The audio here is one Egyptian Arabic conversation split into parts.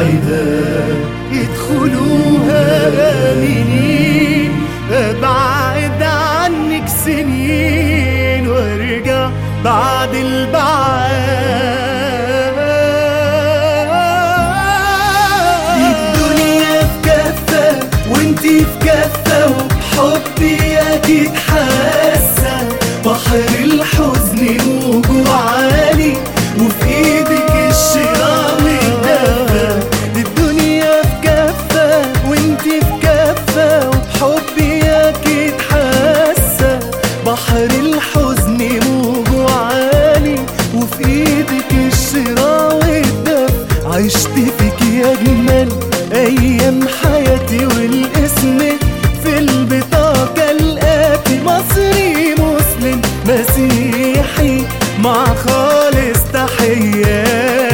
العذاب ادخلوها آمنين أبعد عنك سنين وارجع بعد البعاد الدنيا في كفة وانتي في كفة وبحبي أكيد حاسة بحر الحزن موجه عالي وفي ايدك الشراء والدفة الدنيا في كفة وانتي في كفة وبحبي أكيد حاسة بحر الحزن موجه عالي وفي ايدك الشراء والدفة عشت فيك يا أجمل أيام حياتي والاسم في البطاقة الآتي مصري مسلم مسيحي مع خالص تحياتي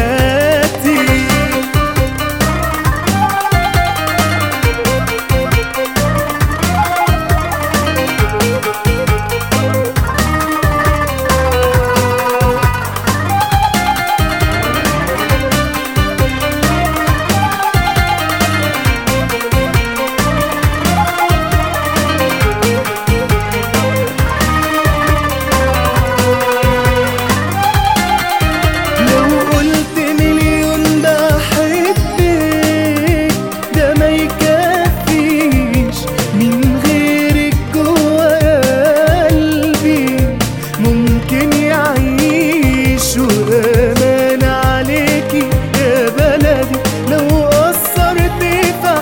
لو قلت مليون بحبك ده ما يكفيش من غيرك جوا قلبي ممكن يعيش وأمان عليكي يا بلدي لو قصرت في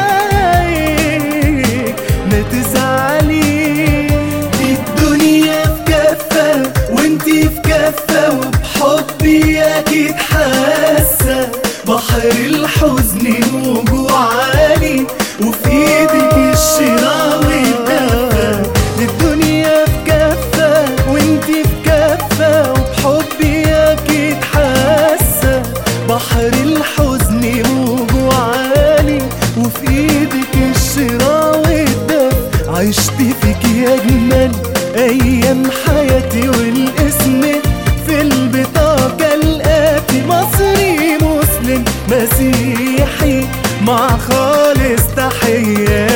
حقك ما تزعلي الدنيا في كفة وانتي في كفة وبحبي أكيد حاسة بحر الحزن موجه عالي وفي ايدك الشراء والدفة الدنيا في كفة وانتي في كفة وبحبي أكيد حاسة بحر الحزن موجه عالي وفي ايدك الشراء والدفة عشت فيك يا أجمل أيام حياتي والاسم في البطاقة الآتي مصري مسلم مسيحي مع خالص تحياتي